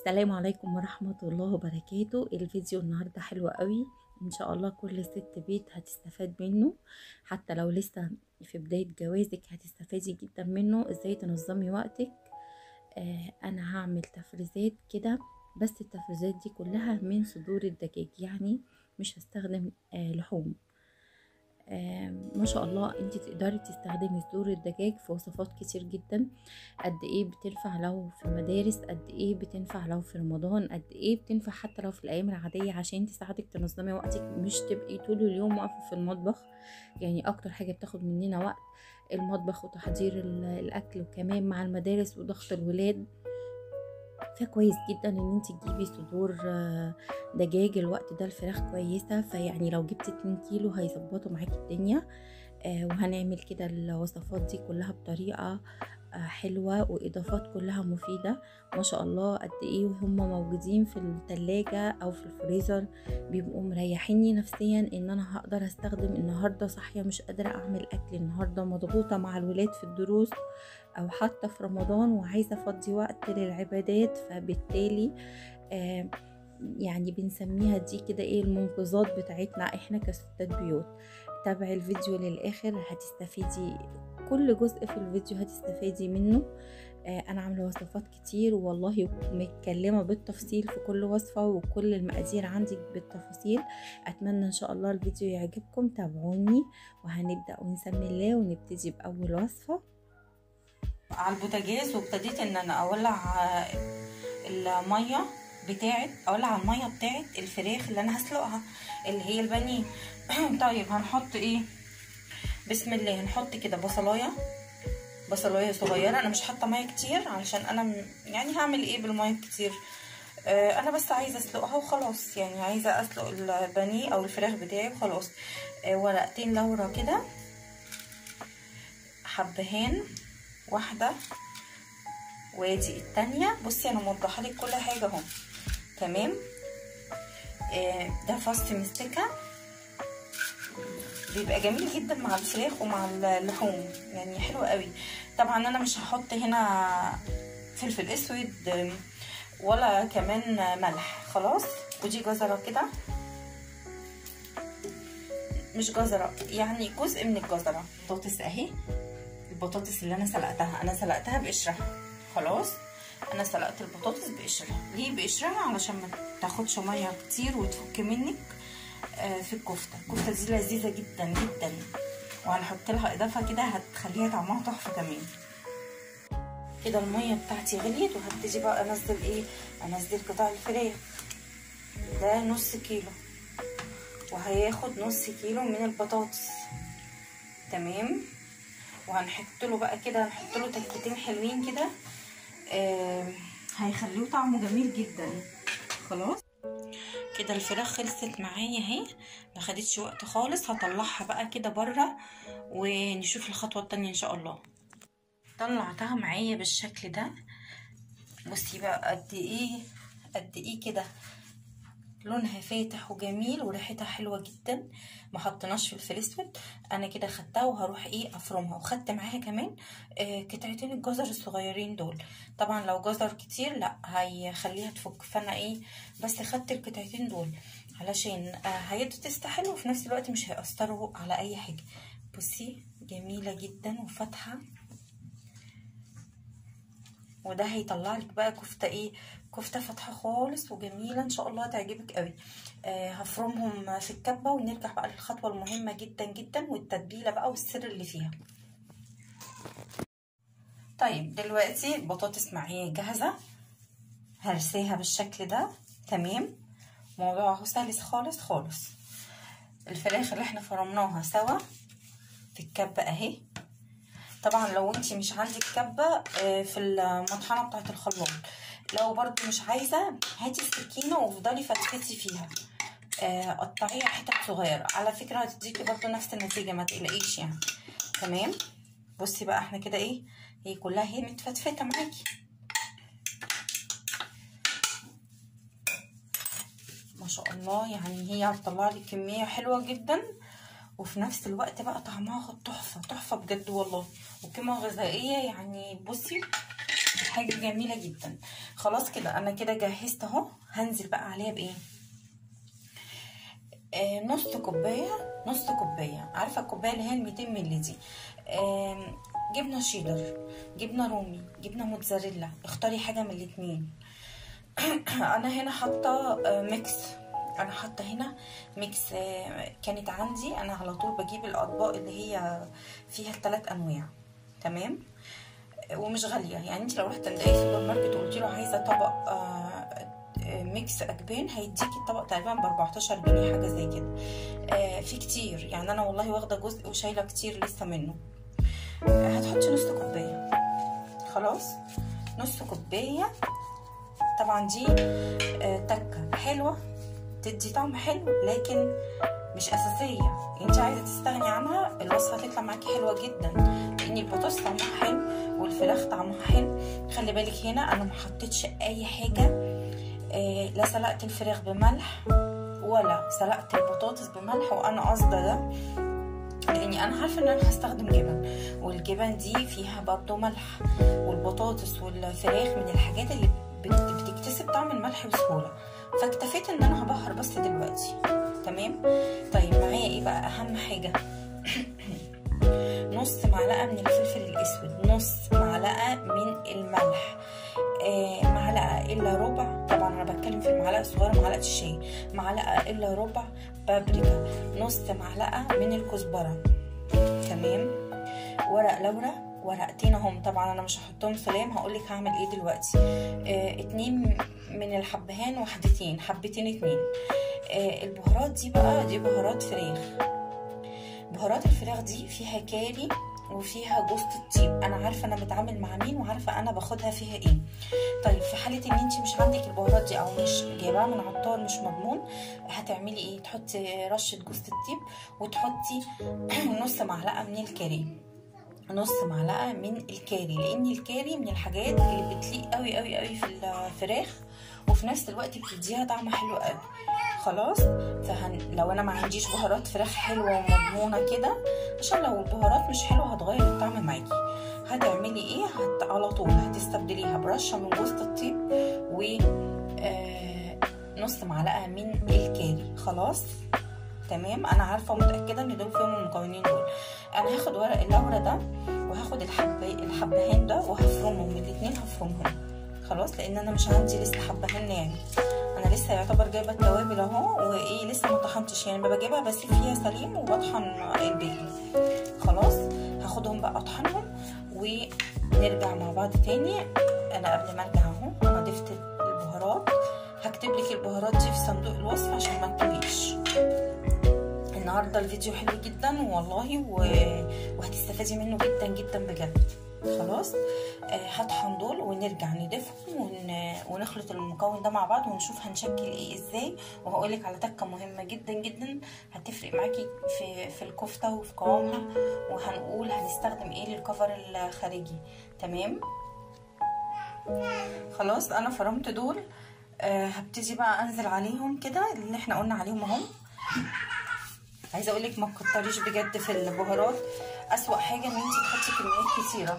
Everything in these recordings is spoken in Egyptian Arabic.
السلام عليكم ورحمة الله وبركاته الفيديو النهاردة حلو قوي ان شاء الله كل ست بيت هتستفاد منه حتى لو لسه في بداية جوازك هتستفادي جدا منه ازاي تنظمي وقتك آه انا هعمل تفريزات كده بس التفريزات دي كلها من صدور الدجاج يعني مش هستخدم آه لحوم آه ما شاء الله انت تقدري تستخدمي صدور الدجاج في وصفات كتير جدا قد ايه بتنفع لو في مدارس قد ايه بتنفع لو في رمضان قد ايه بتنفع حتى لو في الايام العاديه عشان تساعدك تنظمي وقتك مش تبقي طول اليوم واقفه في المطبخ يعني اكتر حاجه بتاخد مننا وقت المطبخ وتحضير الاكل وكمان مع المدارس وضغط الولاد فكويس جدا ان انت تجيبي صدور دجاج الوقت ده الفراخ كويسة فيعني لو جبتي 2 كيلو هيظبطوا معاكي الدنيا وهنعمل كده الوصفات دي كلها بطريقة حلوة واضافات كلها مفيدة ما شاء الله قد ايه وهم موجودين في التلاجة او في الفريزر بيبقوا مريحيني نفسيا ان انا هقدر استخدم النهاردة صاحية مش قادرة اعمل اكل النهاردة مضغوطة مع الولاد في الدروس او حتى في رمضان وعايزة افضي وقت للعبادات فبالتالي آه يعني بنسميها دي كده ايه المنقذات بتاعتنا احنا كستات بيوت تابعي الفيديو للاخر هتستفيدي كل جزء في الفيديو هتستفادي منه آه انا عامله وصفات كتير والله متكلمه بالتفصيل في كل وصفه وكل المقادير عندي بالتفاصيل اتمنى ان شاء الله الفيديو يعجبكم تابعوني وهنبدا ونسمي الله ونبتدي باول وصفه على البوتاجاز وابتديت ان انا اولع الميه بتاعت اولع الميه بتاعت الفراخ اللي انا هسلقها اللي هي البانيه طيب هنحط ايه بسم الله هنحط كده بصلايه بصلايه صغيره انا مش حاطه ميه كتير علشان انا يعني هعمل ايه بالميه كتير آه انا بس عايزه اسلقها وخلاص يعني عايزه اسلق البانيه او الفراخ بتاعي وخلاص آه ورقتين لورا كده حبهان واحده وادي التانية بصي انا موضحه لك كل حاجه اهو تمام آه ده فص مستكه بيبقى جميل جدا مع الفراخ ومع اللحوم يعني حلو قوي طبعا انا مش هحط هنا فلفل اسود ولا كمان ملح خلاص ودي جزره كده مش جزره يعني جزء من الجزره بطاطس اهي البطاطس اللي انا سلقتها انا سلقتها بقشرها خلاص انا سلقت البطاطس بقشرها ليه بقشرها علشان ما تاخدش ميه كتير وتفك منك في الكفته الكفته دي لذيذه جدا جدا وهنحط لها اضافه كده هتخليها طعمها تحفه كمان كده الميه بتاعتي غليت وهبتدي بقى انزل ايه انزل قطع الفراخ ده نص كيلو وهياخد نص كيلو من البطاطس تمام وهنحط له بقى كده هنحط له تكتين حلوين كده آه هيخليه طعمه جميل جدا خلاص كده الفراخ خلصت معايا اهي ما خدتش وقت خالص هطلعها بقى كده بره ونشوف الخطوه التانية ان شاء الله طلعتها معايا بالشكل ده بصي بقى قد ايه قد ايه كده لونها فاتح وجميل وريحتها حلوه جدا ما حطيناش فلفل اسود انا كده خدتها وهروح ايه افرمها وخدت معاها كمان آه قطعتين الجزر الصغيرين دول طبعا لو جزر كتير لا هيخليها تفك فانا ايه بس خدت القطعتين دول علشان آه هيدوا تست حلو وفي نفس الوقت مش هيأثروا على اي حاجه بصي جميله جدا وفاتحه وده هيطلع لك بقى كفته ايه كفته فاتحه خالص وجميله ان شاء الله هتعجبك قوي آه هفرمهم في الكبه ونرجع بقى للخطوه المهمه جدا جدا والتتبيله بقى والسر اللي فيها طيب دلوقتي البطاطس معايا جاهزه هرسيها بالشكل ده تمام موضوعه سلس خالص خالص الفراخ اللي احنا فرمناها سوا في الكبه اهي طبعا لو انت مش عندك كبه في المطحنه بتاعه الخلاط لو برضو مش عايزه هاتي السكينه وافضلي فتفتي فيها قطعيها حتت صغيره على فكره هتديكي برضو نفس النتيجه ما تقلقيش يعني تمام بصي بقى احنا كده ايه هي كلها هي متفتفته معاكي ما شاء الله يعني هي هتطلع لي كميه حلوه جدا وفي نفس الوقت بقى طعمها تحفه تحفه بجد والله وقيمه غذائيه يعني بصي حاجه جميله جدا خلاص كده انا كده جهزت اهو هنزل بقى عليها بايه آه نص كوبايه نص كوبايه عارفه الكوبايه اللي هي ال 200 مللي دي آه جبنه شيدر جبنه رومي جبنه موتزاريلا اختاري حاجه من الاتنين انا هنا حاطه آه ميكس انا حاطه هنا ميكس آه كانت عندي انا على طول بجيب الاطباق اللي هي فيها الثلاث انواع تمام ومش غاليه يعني انت لو رحت عند اي سوبر ماركت وقلت له عايزه طبق آه ميكس اجبان هيديكي الطبق تقريبا ب 14 جنيه حاجه زي كده آه في كتير يعني انا والله واخده جزء وشايله كتير لسه منه آه هتحطي نص كوبايه خلاص نص كوبايه طبعا دي آه تكه حلوه تدي طعم حلو لكن مش اساسيه انت عايزه تستغني عنها الوصفه هتطلع معاكي حلوه جدا لان البطاطس طعمها حلو والفراخ طعمها حلو خلي بالك هنا انا ما حطيتش اي حاجه آه لا سلقت الفراخ بملح ولا سلقت البطاطس بملح وانا قاصده ده لاني انا عارفه ان انا هستخدم جبن والجبن دي فيها برضو ملح والبطاطس والفراخ من الحاجات اللي بتكتسب طعم الملح بسهوله فاكتفيت ان انا هبهر بس دلوقتي تمام طيب معايا ايه بقى اهم حاجه نص معلقه من الفلفل الاسود نص معلقه من الملح آه معلقه الا ربع طبعا انا بتكلم في المعلقه الصغيره معلقه الشاي معلقه الا ربع بابريكا نص معلقه من الكزبره تمام ورق لورا ورقتين اهم طبعا انا مش هحطهم سلام هقولك هعمل ايه دلوقتي آه اتنين من الحبهان وحدتين حبتين اتنين آه البهارات دي بقى دي بهارات فراخ بهارات الفراخ دي فيها كاري وفيها جوز الطيب انا عارفه انا بتعامل مع مين وعارفه انا باخدها فيها ايه طيب في حاله ان انت مش عندك البهارات دي او مش جايباها من عطار مش مضمون هتعملي ايه تحطي رشه جوز الطيب وتحطي نص معلقه من الكاري نص معلقه من الكاري لان الكاري من الحاجات اللي بتليق قوي قوي قوي في الفراخ وفي نفس الوقت بتديها طعم حلو قوي خلاص فهن... لو انا ما عنديش بهارات فراخ حلوه ومضمونه كده عشان لو البهارات مش حلوه هتغير الطعم معاكي هتعملي ايه هت... على طول هتستبدليها برشه من جوز الطيب و آه... نص معلقه من الكاري خلاص تمام انا عارفه ومتاكده ان دول فيهم المكونين دول انا هاخد ورق اللورا ده وهاخد الحب الحبهان ده وهفرمهم الاثنين هفرمهم خلاص لان انا مش عندي لسه حبهان ناعم انا لسه يعتبر جايبه التوابل اهو وايه لسه ما طحنتش يعني بجيبها بسيب فيها سليم وبطحن الباقي خلاص هاخدهم بقى اطحنهم ونرجع مع بعض تاني انا قبل ما ارجع اهو انا ضفت البهارات هكتب لك البهارات دي في صندوق الوصف عشان ما تتوهيش النهارده الفيديو حلو جدا والله و... وهتستفادي منه جدا جدا بجد خلاص آه هطحن دول ونرجع نضيفهم ون... ونخلط المكون ده مع بعض ونشوف هنشكل ايه ازاي وهقولك على تكه مهمه جدا جدا هتفرق معاكي في في الكفته وفي قوامها وهنقول هنستخدم ايه للكفر الخارجي تمام خلاص انا فرمت دول آه هبتدي بقى انزل عليهم كده اللي احنا قلنا عليهم اهم عايزه اقول لك ما تكتريش بجد في البهارات اسوا حاجه ان انت تحطي كميات كتيره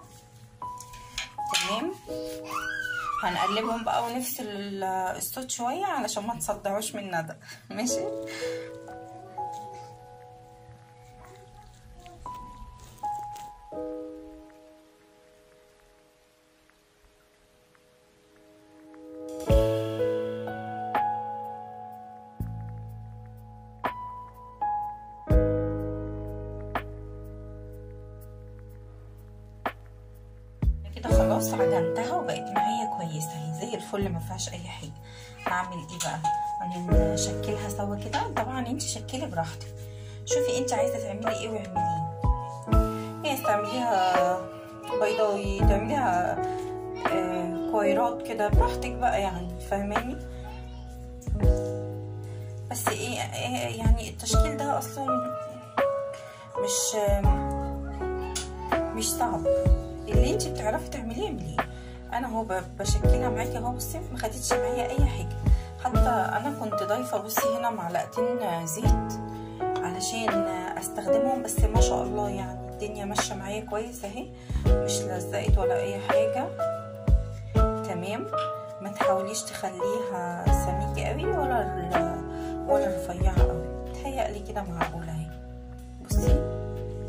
تمام هنقلبهم بقى ونفصل الصوت شويه علشان ما تصدعوش من ندى ماشي خلاص عجنتها وبقت معايا كويسه هي زي الفل ما فيهاش اي حاجه هعمل ايه بقى انا نشكلها سوا كده طبعا انت شكلي براحتك شوفي انت عايزه تعملي ايه واعمليه هي تعمليها بيضاوي تعمليها آه كويرات كده براحتك بقى يعني فاهماني بس ايه, إيه يعني التشكيل ده اصلا مش مش صعب اللي انت بتعرفي تعمليه اعمليه انا اهو بشكلها معاكي اهو بصي ما خدتش معايا اي حاجه حتى انا كنت ضايفه بصي هنا معلقتين زيت علشان استخدمهم بس ما شاء الله يعني الدنيا ماشيه معايا كويس اهي مش لزقت ولا اي حاجه تمام ما تحاوليش تخليها سميكه قوي ولا ولا رفيعه قوي تهيألي كده معقوله اهي بصي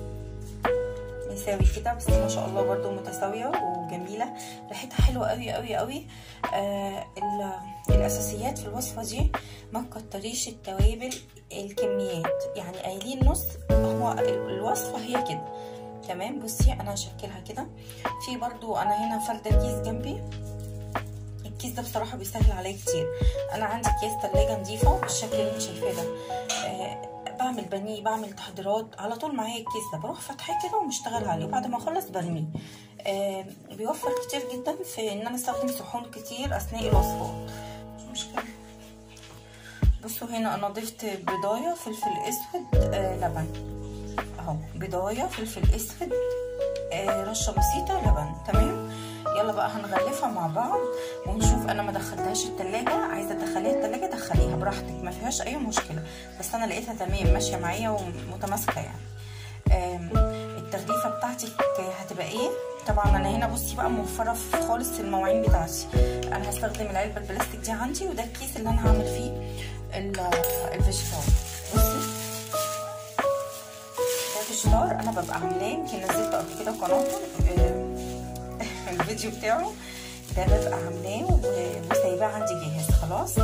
مساوي كده بس ما شاء الله برضو متساويه وجميله ريحتها حلوه قوي قوي قوي آه الاساسيات في الوصفه دي ما تكتريش التوابل الكميات يعني قايلين نص هو الوصفه هي كده تمام بصي انا هشكلها كده في برضو انا هنا فرده كيس جنبي الكيس ده بصراحه بيسهل عليا كتير انا عندي اكياس تلاجة نظيفه بالشكل اللي انت شايفاه ده آه بعمل بانيه بعمل تحضيرات على طول معايا الكيس ده بروح فاتحاه كده ومشتغل عليه وبعد ما اخلص برميه آه بيوفر كتير جدا في ان انا استخدم صحون كتير اثناء الوصفات مش مشكله بصوا هنا انا ضفت بضايه فلفل اسود آه لبن اهو بضايه فلفل اسود آه رشه بسيطه لبن تمام يلا بقى هنغلفها مع بعض ونشوف انا ما دخلتهاش التلاجة عايزه تدخليها التلاجة دخليها براحتك ما فيهاش اي مشكله بس انا لقيتها تمام ماشيه معايا ومتماسكه يعني التغليفه بتاعتك هتبقى ايه طبعا انا هنا بصي بقى موفره في خالص المواعين بتاعتي انا هستخدم العلبه البلاستيك دي عندي وده الكيس اللي انا هعمل فيه الفيجيتار بصي ده فيجيتار انا ببقى عاملاه يمكن نزلته قبل كده قناته الفيديو بتاعه ده ببقى عاملاه وسايباه عندي جاهز خلاص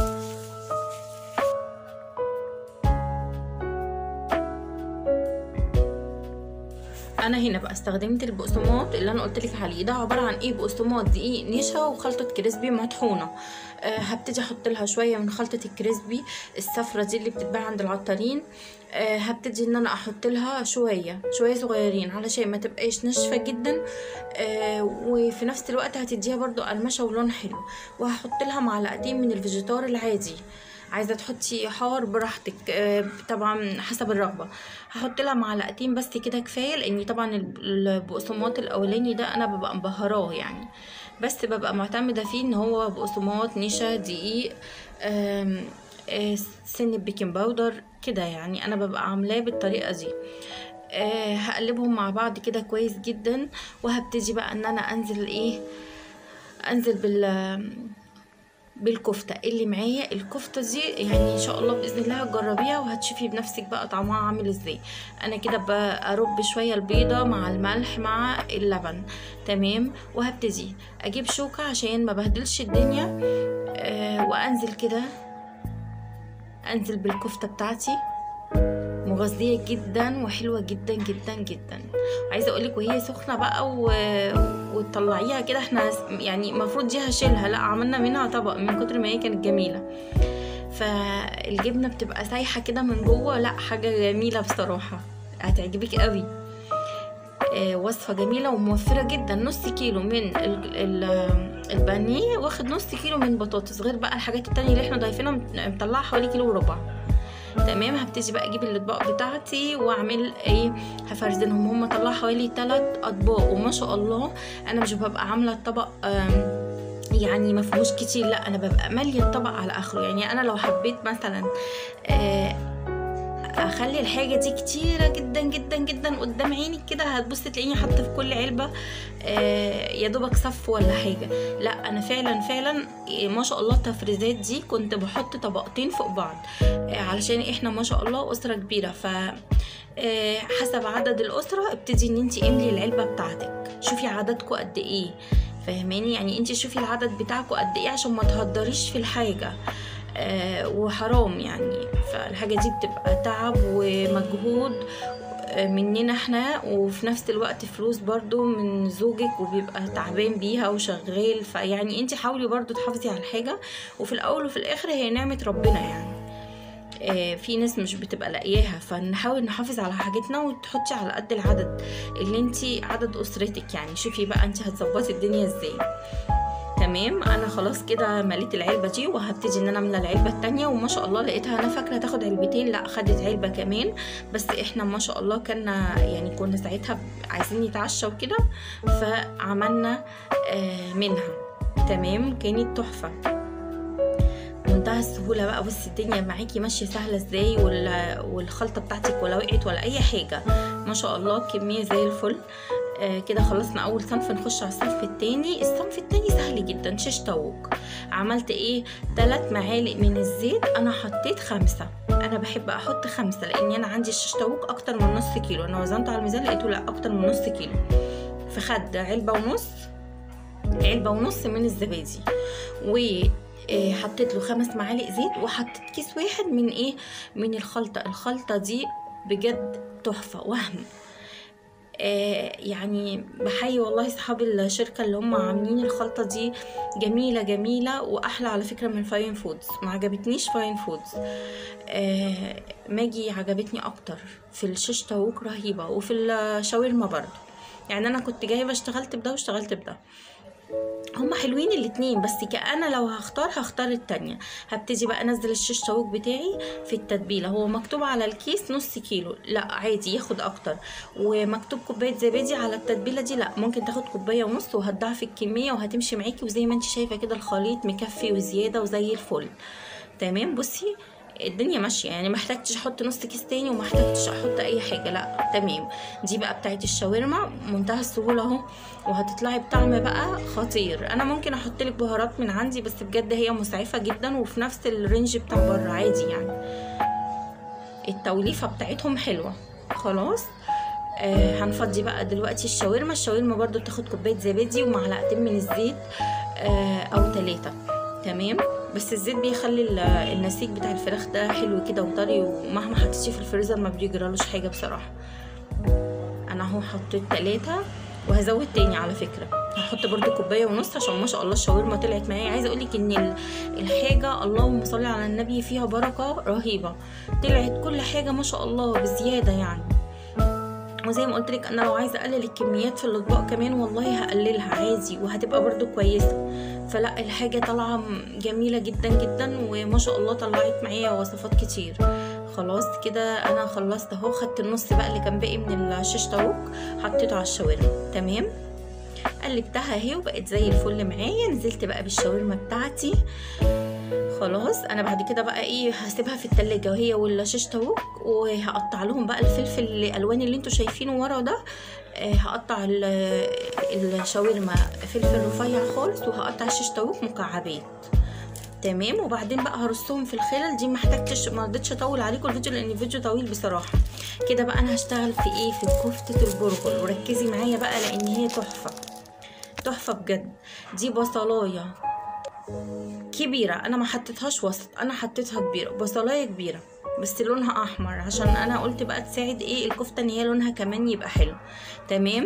انا هنا بقى استخدمت البقسماط اللي انا قلت لك عليه ده عباره عن ايه بقسماط دقيق نشا وخلطه كريسبي مطحونه أه هبتدي احط لها شويه من خلطه الكريسبي الصفرة دي اللي بتتباع عند العطارين أه هبتدي ان انا احط لها شويه شويه صغيرين علشان ما تبقاش ناشفه جدا أه وفي نفس الوقت هتديها برضو قرمشه ولون حلو وهحط لها معلقتين من الفيجيتار العادي عايزه تحطي حار براحتك طبعا حسب الرغبه هحط لها معلقتين بس كده كفايه لاني طبعا البقسماط الاولاني ده انا ببقى مبهراه يعني بس ببقى معتمده فيه ان هو بقسماط نشا دقيق سن بيكنج باودر كده يعني انا ببقى عاملاه بالطريقه دي أه هقلبهم مع بعض كده كويس جدا وهبتدي بقى ان انا انزل ايه انزل بال بالكفته اللي معايا الكفته دي يعني ان شاء الله باذن الله هتجربيها وهتشوفي بنفسك بقى طعمها عامل ازاي انا كده برب شويه البيضه مع الملح مع اللبن تمام وهبتدي اجيب شوكه عشان ما بهدلش الدنيا آه وانزل كده انزل بالكفته بتاعتي مغذيه جدا وحلوه جدا جدا جدا عايزه اقولك وهي سخنه بقى و... وتطلعيها كده احنا يعني المفروض دي هشيلها لا عملنا منها طبق من كتر ما هي كانت جميله فالجبنه بتبقى سايحه كده من جوه لا حاجه جميله بصراحه هتعجبك قوي آه وصفه جميله وموفره جدا نص كيلو من ال... ال... البانيه واخد نص كيلو من بطاطس غير بقى الحاجات التانية اللي احنا ضايفينها مطلعه حوالي كيلو وربع تمام هبتدي بقى اجيب الاطباق بتاعتي واعمل ايه هفرزنهم هم طلعوا حوالي 3 اطباق وما شاء الله انا مش ببقى عامله الطبق يعني ما فيهوش كتير لا انا ببقى ماليه الطبق على اخره يعني انا لو حبيت مثلا اخلي الحاجه دي كتيره جدا جدا جدا قدام عينك كده هتبص تلاقيني حاطه في كل علبه يا دوبك صف ولا حاجه لا انا فعلا فعلا ما شاء الله التفريزات دي كنت بحط طبقتين فوق بعض علشان احنا ما شاء الله اسره كبيره ف حسب عدد الاسره ابتدي ان انت املي العلبه بتاعتك شوفي عددكم قد ايه فاهماني يعني انت شوفي العدد بتاعكم قد ايه عشان ما تهدريش في الحاجه آه وحرام يعني فالحاجة دي بتبقى تعب ومجهود مننا احنا وفي نفس الوقت فلوس برضو من زوجك وبيبقى تعبان بيها وشغال فيعني انت حاولي برضو تحافظي على الحاجة وفي الاول وفي الاخر هي نعمة ربنا يعني آه في ناس مش بتبقى لاقياها فنحاول نحافظ على حاجتنا وتحطي على قد العدد اللي انت عدد اسرتك يعني شوفي بقى انت هتظبطي الدنيا ازاي تمام انا خلاص كده مليت العلبه دي وهبتدي ان انا املى العلبه التانية وما شاء الله لقيتها انا فاكره تاخد علبتين لا خدت علبه كمان بس احنا ما شاء الله كنا يعني كنا ساعتها عايزين نتعشى وكده فعملنا آه منها تمام كانت تحفه منتهى السهولة بقى بصي الدنيا معاكي ماشية سهلة ازاي والخلطة بتاعتك ولا وقعت ولا أي حاجة ما شاء الله كمية زي الفل آه كده خلصنا اول صنف نخش على الصنف التاني الصنف التاني سهل جدا شيش طاووق عملت ايه ثلاث معالق من الزيت انا حطيت خمسة انا بحب احط خمسة لان انا عندي الشيش طاووق اكتر من نص كيلو انا وزنته على الميزان لقيته لا اكتر من نص كيلو فخد علبة ونص علبة ونص من الزبادي و حطيت له خمس معالق زيت وحطيت كيس واحد من ايه من الخلطة الخلطة دي بجد تحفة وهم آه يعني بحيي والله صحاب الشركة اللي هم عاملين الخلطة دي جميلة جميلة وأحلى على فكرة من فاين فودز ما عجبتنيش فاين فودز آه ماجي عجبتني أكتر في الشيش طاووق رهيبة وفي الشاورما برضه يعني أنا كنت جايبة اشتغلت بده واشتغلت بده هما حلوين الاتنين بس كأنا لو هختار هختار التانية هبتدي بقى انزل الشيش طاووق بتاعي في التتبيله هو مكتوب على الكيس نص كيلو لا عادي ياخد اكتر ومكتوب كوبايه زبادي على التتبيله دي لا ممكن تاخد كوبايه ونص وهتضاعف الكميه وهتمشي معاكي وزي ما انت شايفه كده الخليط مكفي وزياده وزي الفل تمام بصي الدنيا ماشيه يعني ما احتاجتش احط نص كيس تاني وما احتاجتش احط اي حاجه لا تمام دي بقى بتاعت الشاورما منتهى السهوله اهو وهتطلعي بطعم بقى خطير انا ممكن احط لك بهارات من عندي بس بجد هي مسعفه جدا وفي نفس الرينج بتاع بره عادي يعني التوليفه بتاعتهم حلوه خلاص آه هنفضي بقى دلوقتي الشاورما الشاورما برضو بتاخد كوبايه زبادي ومعلقتين من الزيت آه او ثلاثه تمام بس الزيت بيخلي النسيج بتاع الفراخ ده حلو كده وطري ومهما حطيتيه في الفريزر ما بيجرالوش حاجه بصراحه انا اهو حطيت ثلاثة وهزود تاني على فكره هحط برضو كوبايه ونص عشان ما شاء الله الشاورما طلعت معايا عايزه اقولك ان الحاجه اللهم صل على النبي فيها بركه رهيبه طلعت كل حاجه ما شاء الله بزياده يعني وزي ما قلت لك انا لو عايزه اقلل الكميات في الاطباق كمان والله هقللها عادي وهتبقى برضو كويسه فلا الحاجه طالعه جميله جدا جدا وما شاء الله طلعت معايا وصفات كتير خلاص كده انا خلصت اهو خدت النص بقى اللي كان باقي من الشيش طاووق حطيته على الشاورما تمام قلبتها اهي وبقت زي الفل معايا نزلت بقى بالشاورما بتاعتي خلاص انا بعد كده بقى ايه هسيبها في التلاجة وهي والشيش طاووق وهقطع لهم بقى الفلفل الالوان اللي انتوا شايفينه ورا ده آه هقطع الشاورما فلفل رفيع خالص وهقطع الشيش طاووق مكعبات تمام وبعدين بقى هرصهم في الخلل دي ما احتاجتش ما رضيتش اطول عليكم الفيديو لان الفيديو طويل بصراحه كده بقى انا هشتغل في ايه في كفته البرغل وركزي معايا بقى لان هي تحفه تحفه بجد دي بصلايه كبيرة أنا ما حطيتهاش وسط أنا حطيتها كبيرة بصلاية كبيرة بس لونها أحمر عشان أنا قلت بقى تساعد إيه الكفتة إن هي لونها كمان يبقى حلو تمام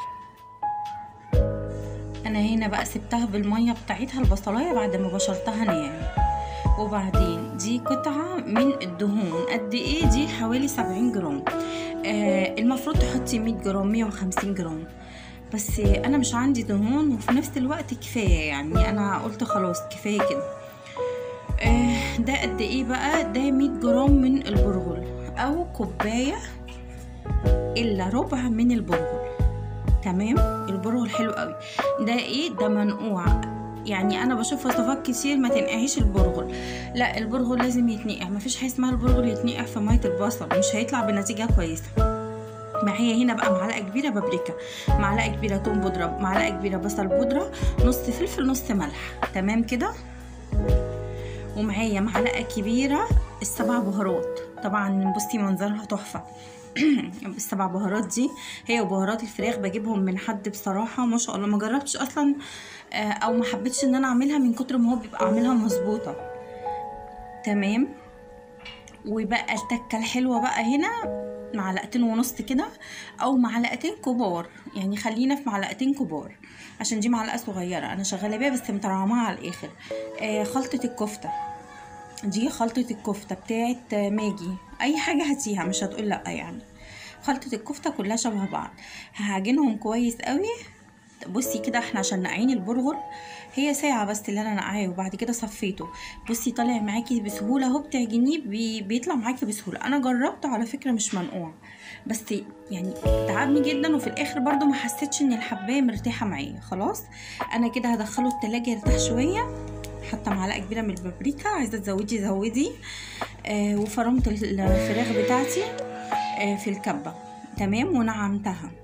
أنا هنا بقى سبتها بالمية بتاعتها البصلاية بعد ما بشرتها ناعم وبعدين دي قطعة من الدهون قد ايه دي حوالي سبعين جرام آه المفروض تحطي مية جرام مية وخمسين جرام بس انا مش عندي دهون وفي نفس الوقت كفايه يعني انا قلت خلاص كفايه كده آه ده قد ايه بقى ده 100 جرام من البرغل او كوبايه الا ربع من البرغل تمام البرغل حلو قوي ده ايه ده منقوع يعني انا بشوف وصفات كتير ما تنقعيش البرغل لا البرغل لازم يتنقع مفيش حاجه اسمها البرغل يتنقع في ميه البصل مش هيطلع بنتيجه كويسه معايا هنا بقى معلقه كبيره بابريكا معلقه كبيره توم بودره معلقه كبيره بصل بودره نص فلفل نص ملح تمام كده ومعايا معلقه كبيره السبع بهارات طبعا بصي منظرها تحفه السبع بهارات دي هي وبهارات الفراخ بجيبهم من حد بصراحه ما شاء الله ما جربتش اصلا او ما حبيتش ان انا اعملها من كتر ما هو بيبقى عاملها مظبوطه تمام وبقى التكه الحلوه بقى هنا معلقتين ونص كده او معلقتين كبار يعني خلينا في معلقتين كبار عشان دي معلقه صغيره انا شغاله بيها بس مطرماها على الاخر آه خلطه الكفته دي خلطه الكفته بتاعت ماجي اي حاجه هاتيها مش هتقول لا يعني خلطه الكفته كلها شبه بعض هعجنهم كويس قوي بصي كده احنا عشان نقعين البرغل هي ساعة بس اللي انا نقعاه وبعد كده صفيته بصي طالع معاكي بسهولة اهو بتعجنيه بي بيطلع معاكي بسهولة انا جربته على فكرة مش منقوع بس يعني تعبني جدا وفي الاخر برضو ما حسيتش ان الحباية مرتاحة معايا خلاص انا كده هدخله التلاجة يرتاح شوية حتى معلقة كبيرة من البابريكا عايزة تزودي زودي آه وفرمت الفراخ بتاعتي آه في الكبة تمام ونعمتها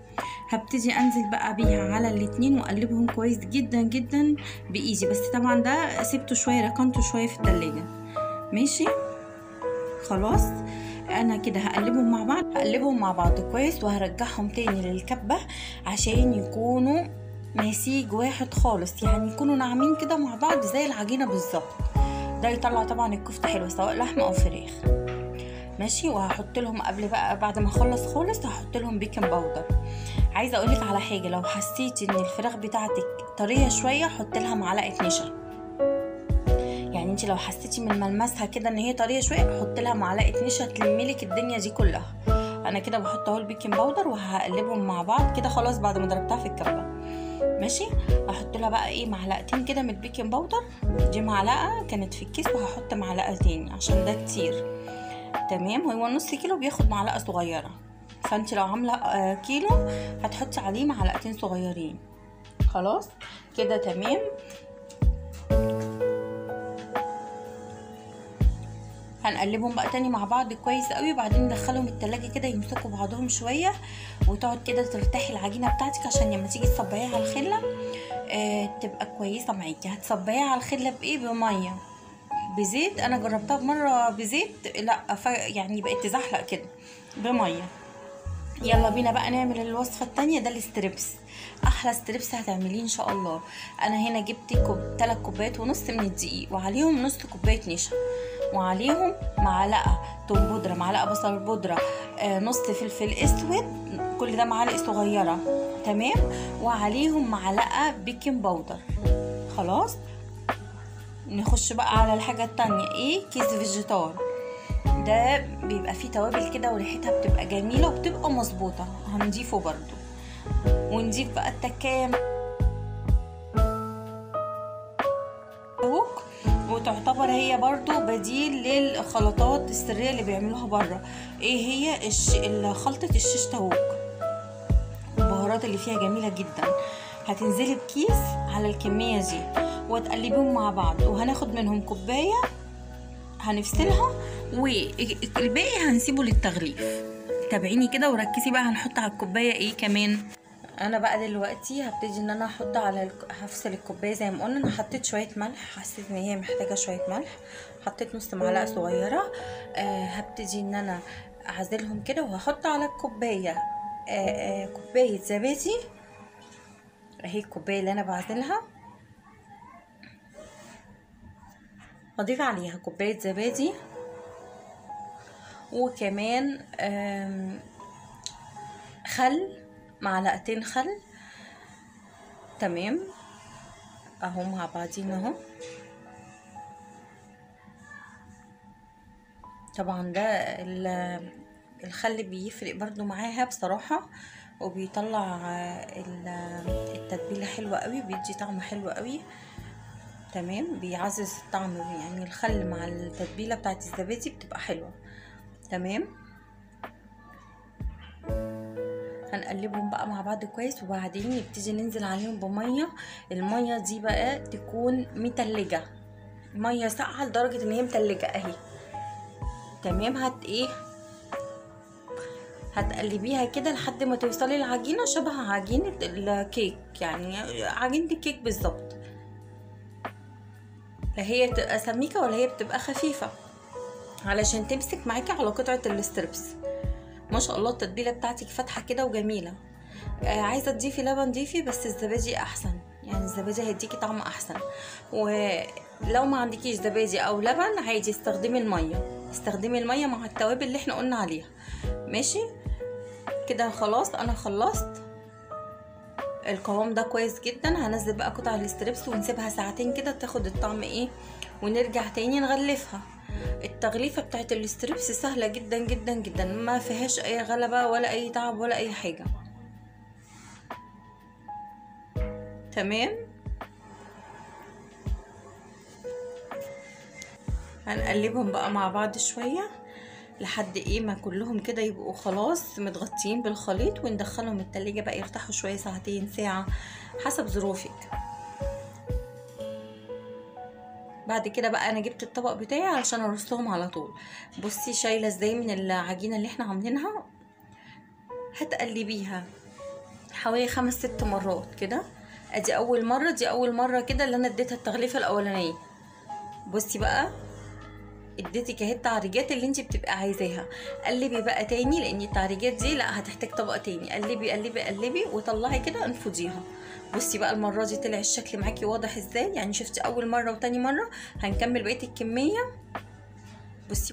هبتدي انزل بقى بيها على الاتنين واقلبهم كويس جدا جدا بايدي بس طبعا ده سبته شويه ركنته شويه في التلاجة ماشي خلاص انا كده هقلبهم مع بعض هقلبهم مع بعض كويس وهرجعهم تاني للكبه عشان يكونوا نسيج واحد خالص يعني يكونوا ناعمين كده مع بعض زي العجينه بالظبط ده يطلع طبعا الكفته حلوه سواء لحمه او فراخ ماشي وهحط لهم قبل بقى بعد ما اخلص خالص هحط لهم بيكنج باودر عايزه اقول لك على حاجه لو حسيتي ان الفراخ بتاعتك طريه شويه حط لها معلقه نشا يعني انت لو حسيتي من ملمسها كده ان هي طريه شويه حط لها معلقه نشا تلملك الدنيا دي كلها انا كده بحط اهو البيكنج باودر وهقلبهم مع بعض كده خلاص بعد ما ضربتها في الكبه ماشي احط لها بقى ايه معلقتين كده من البيكنج باودر دي معلقه كانت في الكيس وهحط معلقه تاني عشان ده كتير تمام هو نص كيلو بياخد معلقه صغيره فانت لو عامله كيلو هتحطي عليه معلقتين صغيرين خلاص كده تمام هنقلبهم بقى تاني مع بعض كويس قوي وبعدين ندخلهم التلاجة كده يمسكوا بعضهم شوية وتقعد كده ترتاحي العجينة بتاعتك عشان لما تيجي تصبعيها على الخلة آه تبقى كويسة معاكي هتصبعيها على الخلة بايه بمية بزيت انا جربتها مره بزيت لا ف... يعني بقت تزحلق كده بميه يلا بينا بقى نعمل الوصفه التانية ده الستريبس احلى ستريبس هتعمليه ان شاء الله انا هنا جبت كوب 3 كوبايات ونص من الدقيق وعليهم نص كوبايه نشا وعليهم معلقه توم بودره معلقه بصل بودره آه نص فلفل اسود كل ده معالق صغيره تمام وعليهم معلقه بيكنج باودر خلاص نخش بقى على الحاجة التانية ايه كيس فيجيتار ده بيبقى فيه توابل كده وريحتها بتبقى جميلة وبتبقى مظبوطة هنضيفه برضو ونضيف بقى التكاية وتعتبر هي برضو بديل للخلطات السرية اللي بيعملوها بره ايه هي الش... خلطة الشيش تاوك البهارات اللي فيها جميلة جدا هتنزلي بكيس على الكمية دي وتقلبيهم مع بعض وهناخد منهم كوباية هنفصلها والباقي هنسيبه للتغليف تابعيني كده وركزي بقى هنحط على الكوباية ايه كمان انا بقى دلوقتي هبتدي ان انا احط على الك... هفصل الكوبايه زي ما قلنا انا حطيت شويه ملح حسيت ان هي محتاجه شويه ملح حطيت نص معلقه صغيره آه هبتدي ان انا اعزلهم كده وهحط على الكوبايه آه آه كوبايه زبادي اهي الكوبايه اللي انا بعزلها هضيف عليها كوباية زبادي وكمان خل معلقتين خل تمام اهو مع بعضين اهو طبعا ده الخل بيفرق برضو معاها بصراحة وبيطلع التتبيلة حلوة قوي بيدي طعم حلو قوي تمام بيعزز الطعم يعني الخل مع التتبيله بتاعت الزبادي بتبقى حلوه تمام هنقلبهم بقى مع بعض كويس وبعدين نبتدي ننزل عليهم بميه الميه دي بقى تكون متلجه ميه ساقعه لدرجه ان هي متلجه اهي تمام هت ايه هتقلبيها كده لحد ما توصلي العجينه شبه عجينه الكيك يعني عجينه الكيك بالظبط لا هي بتبقى سميكة ولا هي بتبقى خفيفة علشان تمسك معاكي على قطعة الستريبس ما شاء الله التتبيلة بتاعتك فاتحة كده وجميلة آه عايزة تضيفي لبن ضيفي بس الزبادي احسن يعني الزبادي هيديكي طعم احسن ولو ما عندكيش زبادي او لبن عادي استخدمي المية استخدمي المية مع التوابل اللي احنا قلنا عليها ماشي كده خلاص انا خلصت القوام ده كويس جدا هنزل بقى قطع الستريبس ونسيبها ساعتين كده تاخد الطعم ايه ونرجع تاني نغلفها التغليفه بتاعت الستريبس سهله جدا جدا جدا ما فيهاش اي غلبه ولا اي تعب ولا اي حاجه تمام هنقلبهم بقى مع بعض شويه لحد ايه ما كلهم كده يبقوا خلاص متغطيين بالخليط وندخلهم التلاجة بقى يرتاحوا شوية ساعتين ساعة حسب ظروفك بعد كده بقى انا جبت الطبق بتاعي علشان ارصهم على طول بصي شايله ازاي من العجينه اللي احنا عاملينها هتقلبيها حوالي خمس ست مرات كده ادي اول مره دي اول مره كده اللي انا اديتها التغليفه الاولانيه بصي بقى اديتك اهي التعريجات اللي انت بتبقى عايزاها قلبي بقى تاني لان التعريجات دي لا هتحتاج طبقه تاني قلبي قلبي قلبي وطلعي كده انفضيها بصي بقى المره دي طلع الشكل معاكي واضح ازاي يعني شفتي اول مره وتاني مره هنكمل بقيه الكميه بصي